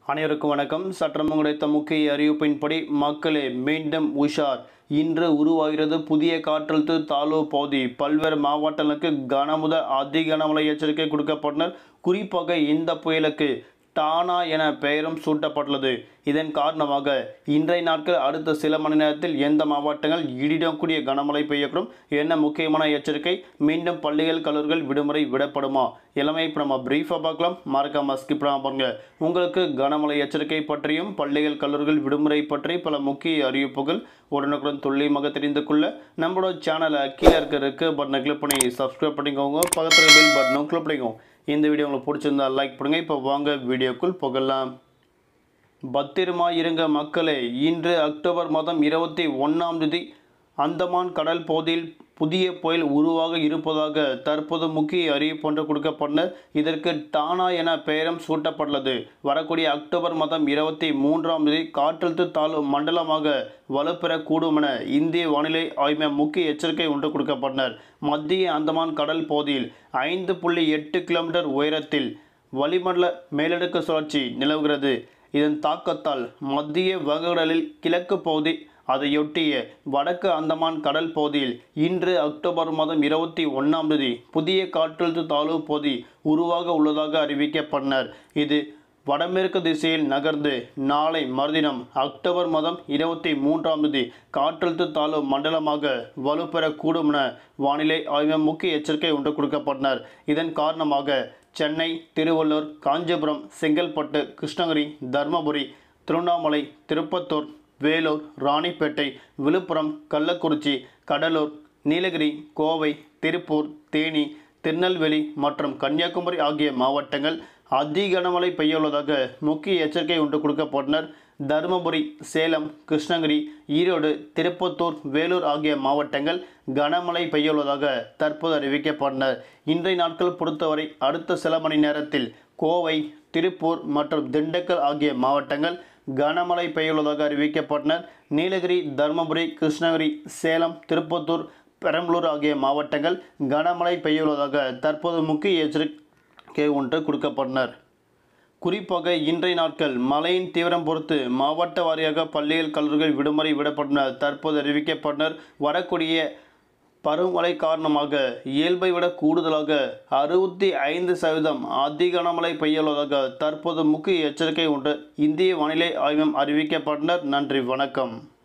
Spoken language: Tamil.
அனைவருக்கும் வணக்கம் சற்றம் கிடைத்த முக்கிய அறிவிப்பின்படி மக்களே மீண்டும் உஷார் இன்று உருவாகிறது புதிய காற்றழுத்த தாழ்வு பகுதி பல்வேறு மாவட்டங்களுக்கு கனமுதல் அதி கனமழை எச்சரிக்கை கொடுக்கப்பட்டனர் குறிப்பாக இந்த புயலுக்கு டானா என பெயரும் சூட்டப்பட்டுள்ளது இதன் காரணமாக இன்றைய நாட்கள் அடுத்த சில மணி நேரத்தில் எந்த மாவட்டங்கள் இடிடக்கூடிய கனமழை பெய்யக்கூடும் என்ன முக்கியமான எச்சரிக்கை மீண்டும் பள்ளிகள் கல்லூரிகள் விடுமுறை விடப்படுமா எல்லாமே இப்போ நம்ம பிரீஃபாக பார்க்கலாம் மறக்காம ஸ்கிப் பண்ணாம பாருங்க உங்களுக்கு கனமழை எச்சரிக்கை பற்றியும் பள்ளிகள் கல்லூரிகள் விடுமுறை பற்றி பல முக்கிய அறிவிப்புகள் உடனுக்குடன் துல்லியமாக தெரிந்து கொள்ள நம்மளோட சேனலை கீழே இருக்க இருக்க பட்டனை கிளிக் பண்ணி சப்ஸ்கிரைப் பண்ணிக்கோங்க பக்கத்தில் பெல் பட்டனும் கிளிக் பண்ணிக்கோங்க இந்த வீடியோ உங்களுக்கு பிடிச்சிருந்தா லைக் பண்ணுங்க இப்போ வாங்க வீடியோக்குள் போகலாம் பத்திரமா இருங்க மக்களே இன்று அக்டோபர் மாதம் இருபத்தி ஒன்றாம் தேதி அந்தமான் கடல் பகுதியில் புதிய புயல் உருவாக இருப்பதாக தற்போது முக்கிய அறிவிப்பு ஒன்று கொடுக்கப்பட்டனர் இதற்கு டானா என பெயரும் சூட்டப்பட்டுள்ளது வரக்கூடிய அக்டோபர் மாதம் இருபத்தி மூன்றாம் தேதி காற்றழுத்த தாழ்வு மண்டலமாக வலுப்பெறக்கூடும் என இந்திய வானிலை ஆய்வு மையம் முக்கிய எச்சரிக்கை ஒன்று கொடுக்கப்பட்டனர் மத்திய அந்தமான் கடல் பகுதியில் ஐந்து புள்ளி எட்டு கிலோமீட்டர் உயரத்தில் வளிமண்டல மேலடுக்கு சுழற்சி நிலவுகிறது இதன் தாக்கத்தால் மத்திய வங்கக்கடலில் கிழக்கு பகுதி அதையொட்டிய வடக்கு அந்தமான் கடல் பகுதியில் இன்று அக்டோபர் மாதம் இருபத்தி ஒன்றாம் தேதி புதிய காற்றழுத்த தாழ்வு பகுதி உருவாக உள்ளதாக அறிவிக்கப்பட்டனர் இது வடமேற்கு திசையில் நகர்ந்து நாளை மறுதினம் அக்டோபர் மாதம் இருபத்தி மூன்றாம் தேதி காற்றழுத்த தாழ்வு மண்டலமாக வலுப்பெறக்கூடும் என வானிலை ஆய்வு முக்கிய எச்சரிக்கை ஒன்று கொடுக்கப்பட்டனர் இதன் காரணமாக சென்னை திருவள்ளூர் காஞ்சிபுரம் செங்கல்பட்டு கிருஷ்ணகிரி தருமபுரி திருவண்ணாமலை திருப்பத்தூர் வேலூர் ராணிப்பேட்டை விழுப்புரம் கள்ளக்குறிச்சி கடலூர் நீலகிரி கோவை திருப்பூர் தேனி திருநெல்வேலி மற்றும் கன்னியாகுமரி ஆகிய மாவட்டங்கள் அதி கனமழை பெய்யுள்ளதாக முக்கிய எச்சரிக்கை ஒன்று கொடுக்கப்பட்டனர் தருமபுரி சேலம் கிருஷ்ணகிரி ஈரோடு திருப்பத்தூர் வேலூர் ஆகிய மாவட்டங்கள் கனமழை பெய்யுள்ளதாக தற்போது அறிவிக்கப்பட்டனர் இன்றைய நாட்கள் பொறுத்தவரை அடுத்த சில மணி நேரத்தில் கோவை திருப்பூர் மற்றும் திண்டுக்கல் ஆகிய மாவட்டங்கள் கனமழை பெய்யுள்ளதாக அறிவிக்கப்பட்டனர் நீலகிரி தருமபுரி கிருஷ்ணகிரி சேலம் திருப்பத்தூர் பெரம்பலூர் ஆகிய மாவட்டங்கள் கனமழை பெய்யுள்ளதாக தற்போது முக்கிய எச்சரிக்கை ஒன்று கொடுக்கப்பட்டனர் குறிப்பாக இன்றைய நாட்கள் மழையின் தீவிரம் பொறுத்து மாவட்ட வாரியாக பள்ளிகள் கல்லூரிகள் விடுமுறை விடப்பட்டனர் தற்போது அறிவிக்கப்பட்டனர் வரக்கூடிய பருவமழை காரணமாக இயல்பை விட கூடுதலாக அறுபத்தி ஐந்து சதவீதம் அதிக கனமழை பெய்யுள்ளதாக தற்போது முக்கிய எச்சரிக்கை ஒன்று இந்திய வானிலை ஆய்வம் அறிவிக்கப்பட்டனர் நன்றி வணக்கம்